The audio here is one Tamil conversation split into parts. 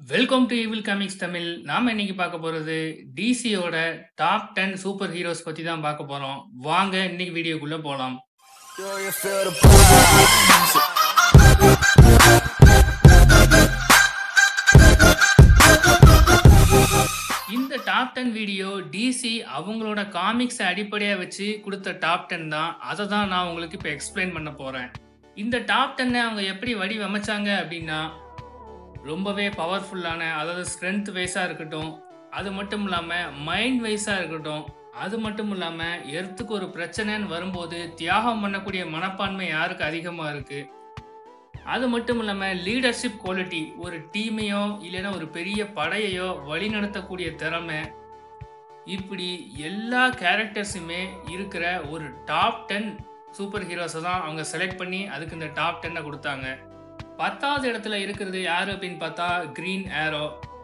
Welcome to evil comics Tamil நாம இன்னைக்கு பார்க்க போறது டிசியோட டாப் டென் சூப்பர் ஹீரோஸ் பத்தி தான் பார்க்க போறோம் வாங்க இன்னைக்கு வீடியோக்குள்ள போலாம் Do you feel the vibes? இந்த டாப் டென் வீடியோ டிசி அவங்களோட காமிக்ஸை அடிப்படையாக வச்சு கொடுத்த டாப் டென் தான் அதை தான் நான் உங்களுக்கு இப்போ எக்ஸ்பிளைன் பண்ண போகிறேன் இந்த டாப் டென்னை அவங்க எப்படி வடிவமைச்சாங்க அப்படின்னா ரொம்பவே பவர்ஃபுல்லான அதாவது ஸ்ட்ரென்த் வைஸாக இருக்கட்டும் அது மட்டும் இல்லாமல் மைண்ட் வைஸாக இருக்கட்டும் அது மட்டும் இல்லாமல் எர்த்துக்கு ஒரு பிரச்சனைன்னு வரும்போது தியாகம் பண்ணக்கூடிய மனப்பான்மை யாருக்கு அதிகமாக இருக்குது அது மட்டும் இல்லாமல் லீடர்ஷிப் குவாலிட்டி ஒரு டீமையோ இல்லைன்னா ஒரு பெரிய படையையோ வழிநடத்தக்கூடிய திறமை இப்படி எல்லா கேரக்டர்ஸுமே இருக்கிற ஒரு டாப் டென் சூப்பர் ஹீரோஸை தான் அவங்க செலக்ட் பண்ணி அதுக்கு இந்த டாப் டென்னை கொடுத்தாங்க பத்தாவது இடத்துல இருக்கிறது யார் அப்படின்னு பார்த்தா க்ரீன் ஏரோ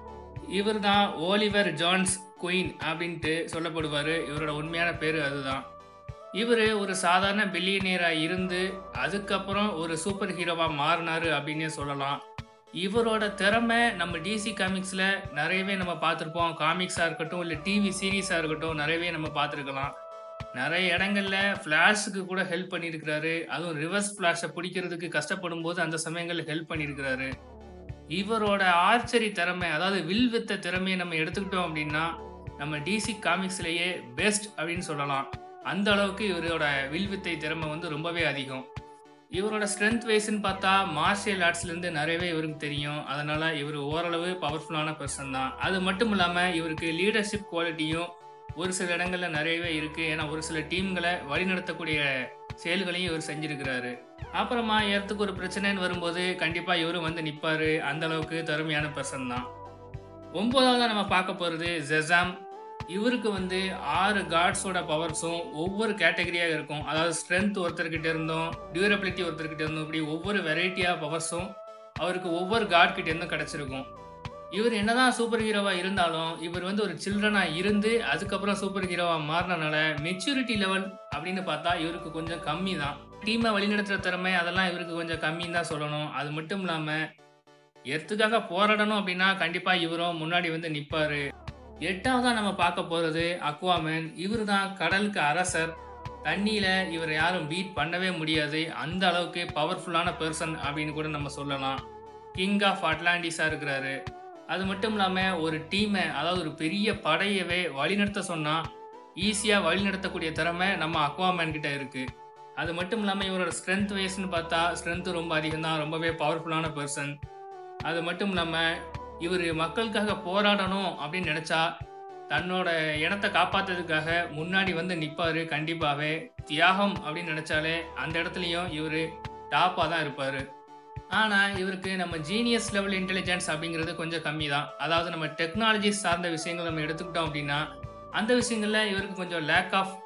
இவர் தான் ஓலிவர் ஜான்ஸ் குயின் அப்படின்ட்டு சொல்லப்படுவார் இவரோட உண்மையான பேர் அதுதான் இவர் ஒரு சாதாரண பில்லியனியராக இருந்து அதுக்கப்புறம் ஒரு சூப்பர் ஹீரோவாக மாறினாரு அப்படின்னே சொல்லலாம் இவரோட திறமை நம்ம டிசி காமிக்ஸில் நிறையவே நம்ம பார்த்துருப்போம் காமிக்ஸாக இருக்கட்டும் இல்லை டிவி சீரீஸாக இருக்கட்டும் நிறையவே நம்ம பார்த்துருக்கலாம் நிறைய இடங்கள்ல ஃப்ளாஷுக்கு கூட ஹெல்ப் பண்ணியிருக்கிறாரு அதுவும் ரிவர்ஸ் ஃப்ளாஷை பிடிக்கிறதுக்கு கஷ்டப்படும் போது அந்த சமயங்களில் ஹெல்ப் பண்ணியிருக்கிறாரு இவரோட ஆர்ச்சரி திறமை அதாவது வில் வித்த திறமையை நம்ம எடுத்துக்கிட்டோம் அப்படின்னா நம்ம டிசி காமிக்ஸ்லேயே பெஸ்ட் அப்படின்னு சொல்லலாம் அந்த அளவுக்கு இவரோட வில் வித்தை திறமை வந்து ரொம்பவே அதிகம் இவரோட ஸ்ட்ரென்த் வைஸ்ன்னு பார்த்தா மார்ஷியல் ஆர்ட்ஸ்லேருந்து நிறையவே இவருக்கு தெரியும் அதனால் இவர் ஓரளவு பவர்ஃபுல்லான பர்சன் தான் அது மட்டும் இல்லாமல் இவருக்கு லீடர்ஷிப் குவாலிட்டியும் ஒரு சில இடங்களில் நிறையவே இருக்குது ஏன்னா ஒரு சில டீம்களை வழிநடத்தக்கூடிய செயல்களையும் இவர் செஞ்சிருக்கிறாரு அப்புறமா ஏறத்துக்கு ஒரு பிரச்சனைன்னு வரும்போது கண்டிப்பாக இவரும் வந்து நிற்பார் அந்த அளவுக்கு திறமையான பர்சன் தான் ஒன்பதாவது நம்ம பார்க்க போகிறது ஜெசாம் இவருக்கு வந்து ஆறு காட்ஸோட பவர்ஸும் ஒவ்வொரு கேட்டகரியாக இருக்கும் அதாவது ஸ்ட்ரென்த் ஒருத்தர்கிட்ட இருந்தும் டியூரபிலிட்டி ஒருத்தர்கிட்ட இருந்தும் இப்படி ஒவ்வொரு வெரைட்டியாக பவர்ஸும் அவருக்கு ஒவ்வொரு காட் கிட்ட இருந்தும் கிடைச்சிருக்கும் இவர் என்னதான் சூப்பர் ஹீரோவா இருந்தாலும் இவர் வந்து ஒரு சில்ட்ரனா இருந்து அதுக்கப்புறம் சூப்பர் ஹீரோவா மாறினனால மெச்சூரிட்டி லெவல் அப்படின்னு பார்த்தா இவருக்கு கொஞ்சம் கம்மி தான் டீமை வழிநடத்துற திறமை அதெல்லாம் இவருக்கு கொஞ்சம் கம்மின்னு தான் சொல்லணும் அது மட்டும் இல்லாம எர்த்துக்காக போராடணும் அப்படின்னா கண்டிப்பா இவரும் முன்னாடி வந்து நிப்பாரு எட்டாவதா நம்ம பார்க்க போறது அக்வாமேன் இவர் தான் கடலுக்கு அரசர் தண்ணியில இவர் யாரும் பீட் பண்ணவே முடியாது அந்த அளவுக்கு பவர்ஃபுல்லான பர்சன் அப்படின்னு கூட நம்ம சொல்லலாம் கிங் ஆஃப் அட்லாண்டிஸா இருக்கிறாரு அது மட்டும் இல்லாமல் ஒரு டீமை அதாவது ஒரு பெரிய படையவே வழிநடத்த சொன்னால் ஈஸியாக வழிநடத்தக்கூடிய திறமை நம்ம அக்வாமேன் கிட்ட இருக்குது அது மட்டும் இல்லாமல் இவரோட ஸ்ட்ரென்த் வைஸ்னு பார்த்தா ஸ்ட்ரென்த்து ரொம்ப அதிகம் தான் ரொம்பவே பவர்ஃபுல்லான பர்சன் அது மட்டும் இல்லாமல் இவர் மக்களுக்காக போராடணும் அப்படின்னு நினச்சா தன்னோட இனத்தை காப்பாற்றுறதுக்காக முன்னாடி வந்து நிற்பார் கண்டிப்பாகவே தியாகம் அப்படின்னு நினச்சாலே அந்த இடத்துலையும் இவர் டாப்பாக தான் இருப்பார் ஆனால் இவருக்கு நம்ம ஜீனியஸ் லெவல் இன்டெலிஜென்ஸ் அப்படிங்கிறது கொஞ்சம் கம்மி தான் அதாவது நம்ம டெக்னாலஜி சார்ந்த விஷயங்கள் நம்ம எடுத்துக்கிட்டோம் அப்படின்னா அந்த விஷயங்களில் இவருக்கு கொஞ்சம் லேக் ஆஃப்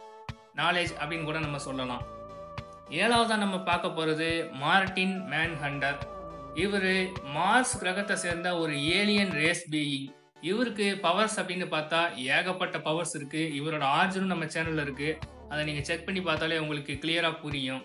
நாலேஜ் அப்படின்னு கூட நம்ம சொல்லலாம் ஏழாவதாக நம்ம பார்க்க போகிறது மார்டின் மேன் ஹண்டர் இவர் மார்ஸ் கிரகத்தை சேர்ந்த ஒரு ஏலியன் ரேஸ் பீயிங் இவருக்கு பவர்ஸ் அப்படின்னு பார்த்தா ஏகப்பட்ட பவர்ஸ் இருக்குது இவரோட ஆர்ஜனும் நம்ம சேனலில் இருக்குது அதை நீங்கள் செக் பண்ணி பார்த்தாலே உங்களுக்கு கிளியராக புரியும்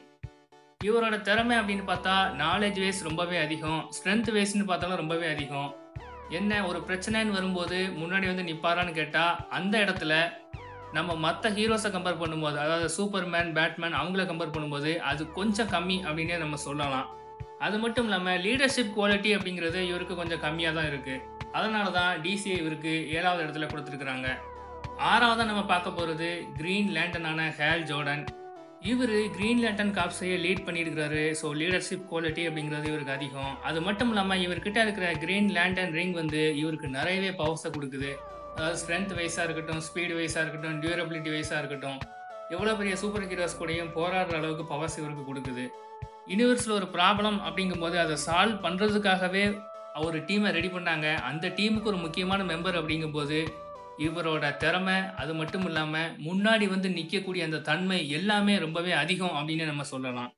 இவரோட திறமை அப்படின்னு பார்த்தா நாலேஜ் வைஸ் ரொம்பவே அதிகம் ஸ்ட்ரென்த் வைஸ்னு பார்த்தாலும் ரொம்பவே அதிகம் என்ன ஒரு பிரச்சனைன்னு வரும்போது முன்னாடி வந்து நிப்பாரான்னு கேட்டால் அந்த இடத்துல நம்ம மற்ற ஹீரோஸை கம்பேர் பண்ணும்போது அதாவது சூப்பர்மேன் பேட்மேன் அவங்கள கம்பேர் பண்ணும்போது அது கொஞ்சம் கம்மி அப்படின்னே நம்ம சொல்லலாம் அது மட்டும் இல்லாமல் லீடர்ஷிப் குவாலிட்டி அப்படிங்கிறது இவருக்கு கொஞ்சம் கம்மியாக தான் இருக்குது அதனால தான் டிசிஐ இவருக்கு ஏழாவது இடத்துல கொடுத்துருக்குறாங்க ஆறாவதாக நம்ம பார்க்க போகிறது க்ரீன் லேண்டனான ஹேல் ஜோர்டன் இவர் கிரீன் லேண்டன் காப்ஸையே லீட் பண்ணியிருக்கிறாரு ஸோ லீடர்ஷிப் குவாலிட்டி அப்படிங்கிறது இவருக்கு அதிகம் அது மட்டும் இல்லாமல் இவர்கிட்ட இருக்கிற கிரீன் லேண்டன் ரிங் வந்து இவருக்கு நிறையவே பவர்ஸை கொடுக்குது அதாவது ஸ்ட்ரென்த் வைஸாக இருக்கட்டும் ஸ்பீடு வைஸாக இருக்கட்டும் டியூரபிலிட்டி வைஸாக இருக்கட்டும் எவ்வளோ பெரிய சூப்பர் ஹீரோஸ் கூடயும் போராடுற அளவுக்கு பவர்ஸ் இவருக்கு கொடுக்குது யூனிவர்ஸில் ஒரு ப்ராப்ளம் அப்படிங்கும்போது அதை சால்வ் பண்ணுறதுக்காகவே ஒரு டீமை ரெடி பண்ணாங்க அந்த டீமுக்கு ஒரு முக்கியமான மெம்பர் அப்படிங்கும்போது இவரோட திறமை அது மட்டும் இல்லாமல் முன்னாடி வந்து நிற்கக்கூடிய அந்த தன்மை எல்லாமே ரொம்பவே அதிகம் அப்படின்னு நம்ம சொல்லலாம்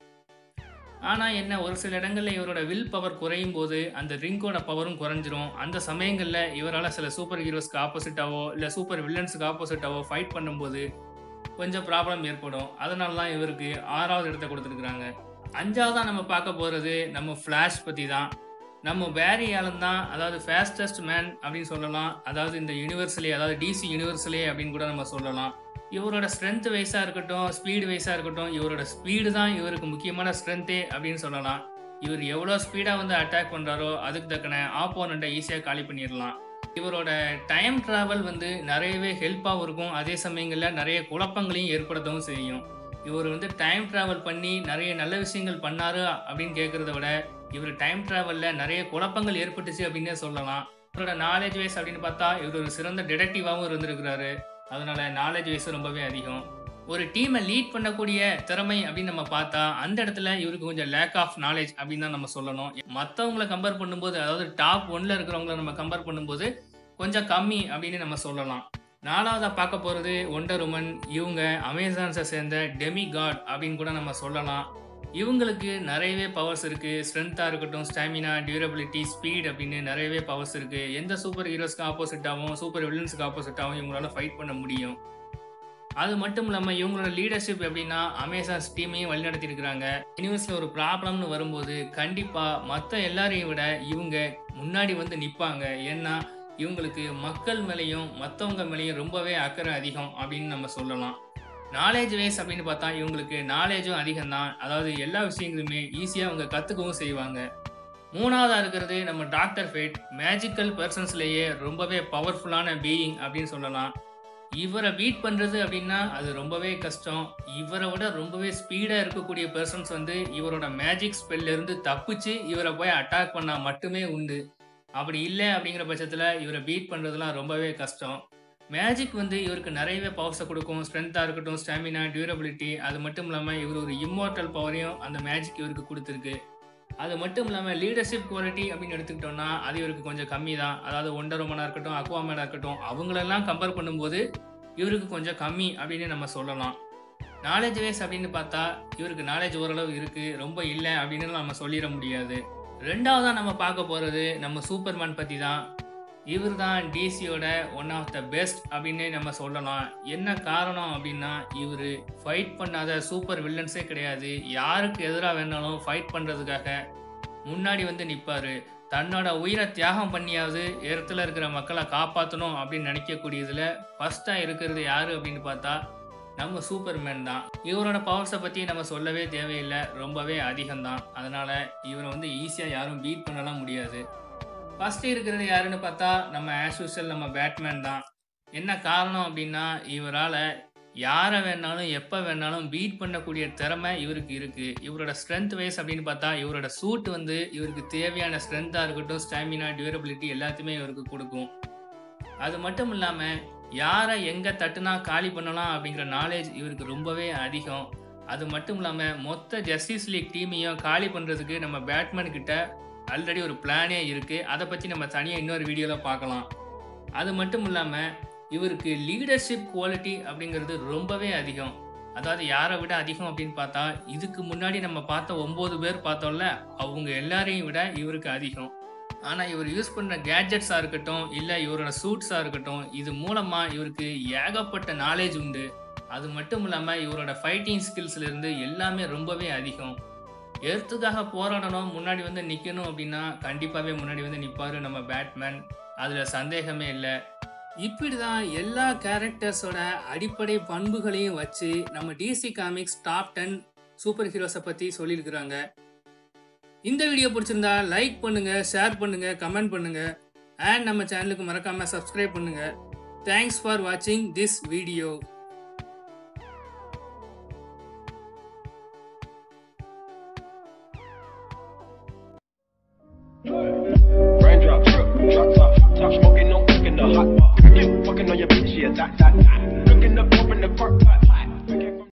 ஆனால் என்ன ஒரு சில இடங்களில் இவரோட வில் பவர் குறையும் போது அந்த ரிங்கோட பவரும் குறைஞ்சிரும் அந்த சமயங்களில் இவரால் சில சூப்பர் ஹீரோஸ்க்கு ஆப்போசிட்டாவோ இல்லை சூப்பர் வில்லன்ஸுக்கு ஆப்போசிட்டாவோ ஃபைட் பண்ணும்போது கொஞ்சம் ப்ராப்ளம் ஏற்படும் அதனால தான் இவருக்கு ஆறாவது இடத்த கொடுத்துருக்குறாங்க அஞ்சாவதாக நம்ம பார்க்க போகிறது நம்ம ஃப்ளாஷ் பற்றி தான் நம்ம பேரி ஆலன் தான் அதாவது ஃபேஸ்டஸ்ட் மேன் அப்படின்னு சொல்லலாம் அதாவது இந்த யூனிவர்ஸ்லேயே அதாவது டிசி யூனிவர்ஸ்லேயே அப்படின்னு கூட நம்ம சொல்லலாம் இவரோட ஸ்ட்ரென்த் வைஸாக இருக்கட்டும் ஸ்பீடு வைஸாக இருக்கட்டும் இவரோட ஸ்பீடு தான் இவருக்கு முக்கியமான ஸ்ட்ரென்த்தே அப்படின்னு சொல்லலாம் இவர் எவ்வளோ ஸ்பீடாக வந்து அட்டாக் பண்ணுறாரோ அதுக்கு தக்கன ஆப்போனண்ட்டை ஈஸியாக காலி பண்ணிடலாம் இவரோட டைம் ட்ராவல் வந்து நிறையவே ஹெல்ப்பாகவும் இருக்கும் அதே சமயங்களில் நிறைய குழப்பங்களையும் ஏற்படுத்தவும் செய்யும் இவர் வந்து டைம் ட்ராவல் பண்ணி நிறைய நல்ல விஷயங்கள் பண்ணாரு அப்படின்னு கேட்குறத விட இவர் டைம் ட்ராவலில் நிறைய குழப்பங்கள் ஏற்பட்டுச்சு அப்படின்னே சொல்லலாம் இவரோட நாலேஜ் வைஸ் அப்படின்னு பார்த்தா இவர் ஒரு சிறந்த டிடெக்டிவாகவும் இருந்திருக்கிறாரு அதனால நாலேஜ் வைஸ் ரொம்பவே அதிகம் ஒரு டீமை லீட் பண்ணக்கூடிய திறமை அப்படின்னு நம்ம பார்த்தா அந்த இடத்துல இவருக்கு கொஞ்சம் லேக் ஆஃப் நாலேஜ் அப்படின்னு தான் நம்ம சொல்லணும் மற்றவங்கள கம்பேர் பண்ணும்போது அதாவது டாப் ஒன்ல இருக்கிறவங்கள நம்ம கம்பேர் பண்ணும்போது கொஞ்சம் கம்மி அப்படின்னு நம்ம சொல்லலாம் நாலாவதாக பார்க்க போகிறது ஒண்டர் உமன் இவங்க அமேசான்ஸை சேர்ந்த டெமி காட் அப்படின்னு கூட நம்ம சொல்லலாம் இவங்களுக்கு நிறையவே பவர்ஸ் இருக்குது ஸ்ட்ரென்த்தாக இருக்கட்டும் ஸ்டாமினா டியூரபிலிட்டி ஸ்பீட் அப்படின்னு நிறையவே பவர்ஸ் இருக்குது எந்த சூப்பர் ஹீரோஸ்க்கு ஆப்போசிட்டாகவும் சூப்பர் வில்லன்ஸுக்கு ஆப்போசிட்டாகவும் இவங்களால ஃபைட் பண்ண முடியும் அது மட்டும் இல்லாமல் இவங்களோட லீடர்ஷிப் எப்படின்னா அமேசான்ஸ் டீமையும் வழிநடத்தியிருக்கிறாங்க யூனிவர்ஸில் ஒரு ப்ராப்ளம்னு வரும்போது கண்டிப்பாக மற்ற எல்லாரையும் விட இவங்க முன்னாடி வந்து நிற்பாங்க ஏன்னா இவங்களுக்கு மக்கள் மேலேயும் மற்றவங்க மேலேயும் ரொம்பவே அக்கறை அதிகம் அப்படின்னு நம்ம சொல்லலாம் நாலேஜ் வைஸ் அப்படின்னு பார்த்தா இவங்களுக்கு நாலேஜும் அதிகம் தான் அதாவது எல்லா விஷயங்களுமே ஈஸியாக அவங்க கற்றுக்கவும் செய்வாங்க மூணாவதாக இருக்கிறது நம்ம டாக்டர் ஃபேட் மேஜிக்கல் பர்சன்ஸ்லேயே ரொம்பவே பவர்ஃபுல்லான பீயிங் அப்படின்னு சொல்லலாம் இவரை பீட் பண்ணுறது அப்படின்னா அது ரொம்பவே கஷ்டம் இவரை விட ரொம்பவே ஸ்பீடாக இருக்கக்கூடிய பர்சன்ஸ் வந்து இவரோட மேஜிக் ஸ்பெல்லேருந்து தப்பிச்சு இவரை போய் அட்டாக் பண்ணால் மட்டுமே உண்டு அப்படி இல்லை அப்படிங்கிற பட்சத்தில் இவரை பீட் பண்ணுறதுலாம் ரொம்பவே கஷ்டம் மேஜிக் வந்து இவருக்கு நிறையவே பவர்ஸை கொடுக்கும் ஸ்ட்ரென்த்தாக இருக்கட்டும் ஸ்டாமினா டியூரபிலிட்டி அது மட்டும் இல்லாமல் இவர் ஒரு இம்மோர்டல் பவரையும் அந்த மேஜிக் இவருக்கு கொடுத்துருக்கு அது மட்டும் இல்லாமல் லீடர்ஷிப் குவாலிட்டி அப்படின்னு எடுத்துக்கிட்டோம்னா அது இவருக்கு கொஞ்சம் கம்மி தான் அதாவது ஒண்டர் உமனாக இருக்கட்டும் அக்வாமேனாக இருக்கட்டும் அவங்களெல்லாம் கம்பேர் பண்ணும்போது இவருக்கு கொஞ்சம் கம்மி அப்படின்னு நம்ம சொல்லலாம் நாலேஜ் வைஸ் அப்படின்னு பார்த்தா இவருக்கு நாலேஜ் ஓரளவு இருக்குது ரொம்ப இல்லை அப்படின்னு நம்ம சொல்லிட முடியாது ரெண்டாவதாக நம்ம பார்க்க போகிறது நம்ம சூப்பர்மேன் பற்றி தான் இவர் தான் டிசியோட ஒன் ஆஃப் த பெஸ்ட் அப்படின்னே நம்ம சொல்லலாம் என்ன காரணம் அப்படின்னா இவர் ஃபைட் பண்ணாத சூப்பர் வில்லன்ஸே கிடையாது யாருக்கு எதிராக வேணாலும் ஃபைட் பண்ணுறதுக்காக முன்னாடி வந்து நிற்பார் தன்னோட உயிரை தியாகம் பண்ணியாவது இடத்துல இருக்கிற மக்களை காப்பாற்றணும் அப்படின்னு நினைக்கக்கூடியதில் ஃபஸ்ட்டாக இருக்கிறது யார் அப்படின்னு பார்த்தா நம்ம சூப்பர்மேன் தான் இவரோட பவர்ஸை பற்றி நம்ம சொல்லவே தேவையில்லை ரொம்பவே அதிகம்தான் அதனால் இவரை வந்து ஈஸியாக யாரும் பீட் பண்ணலாம் முடியாது ஃபஸ்ட்டு இருக்கிறது யாருன்னு பார்த்தா நம்ம ஆஸ் யூஷுவல் நம்ம பேட்மேன் தான் என்ன காரணம் அப்படின்னா இவரால் யாரை வேணாலும் எப்போ வேணாலும் பீட் பண்ணக்கூடிய திறமை இவருக்கு இருக்குது இவரோட ஸ்ட்ரென்த் வைஸ் அப்படின்னு பார்த்தா இவரோட சூட் வந்து இவருக்கு தேவையான ஸ்ட்ரென்த்தாக இருக்கட்டும் ஸ்டாமினா டியூரபிலிட்டி எல்லாத்தையுமே இவருக்கு கொடுக்கும் அது மட்டும் இல்லாமல் யாரை எங்கே தட்டுனா காலி பண்ணலாம் அப்படிங்கிற நாலேஜ் இவருக்கு ரொம்பவே அதிகம் அது மட்டும் இல்லாமல் மொத்த ஜஸ்டிஸ் லீக் டீமையும் காலி பண்ணுறதுக்கு நம்ம பேட்மேன் கிட்ட ஆல்ரெடி ஒரு பிளானே இருக்குது அதை பற்றி நம்ம தனியாக இன்னொரு வீடியோவில் பார்க்கலாம் அது மட்டும் இல்லாமல் இவருக்கு லீடர்ஷிப் குவாலிட்டி அப்படிங்கிறது ரொம்பவே அதிகம் அதாவது யாரை விட அதிகம் அப்படின்னு பார்த்தா இதுக்கு முன்னாடி நம்ம பார்த்த ஒம்பது பேர் பார்த்தோம்ல அவங்க எல்லாரையும் விட இவருக்கு அதிகம் ஆனால் இவர் யூஸ் பண்ணுற கேட்ஜெட்ஸாக இருக்கட்டும் இல்லை இவரோட சூட்ஸாக இருக்கட்டும் இது மூலமாக இவருக்கு ஏகப்பட்ட நாலேஜ் உண்டு அது மட்டும் இல்லாமல் இவரோட ஃபைட்டிங் ஸ்கில்ஸ்லேருந்து எல்லாமே ரொம்பவே அதிகம் எர்த்துக்காக போராடணும் முன்னாடி வந்து நிற்கணும் அப்படின்னா கண்டிப்பாகவே முன்னாடி வந்து நிற்பார் நம்ம பேட்மேன் அதில் சந்தேகமே இல்லை இப்படி தான் எல்லா கேரக்டர்ஸோட அடிப்படை பண்புகளையும் வச்சு நம்ம DC comics top ten super ஹீரோஸை பற்றி சொல்லியிருக்கிறாங்க இந்த வீடியோ பிடிச்சிருந்தா லைக் பண்ணுங்க ஷேர் பண்ணுங்க கமெண்ட் பண்ணுங்க அண்ட் நம்ம சேனலுக்கு மறக்காம சப்ஸ்கிரைப் பண்ணுங்க தேங்க்ஸ் ஃபார் வாட்சிங் this video Raindrop, drip, drop top, top smoking, no cooking the hot pot. Fucking on your bitch, yeah, that, that, that.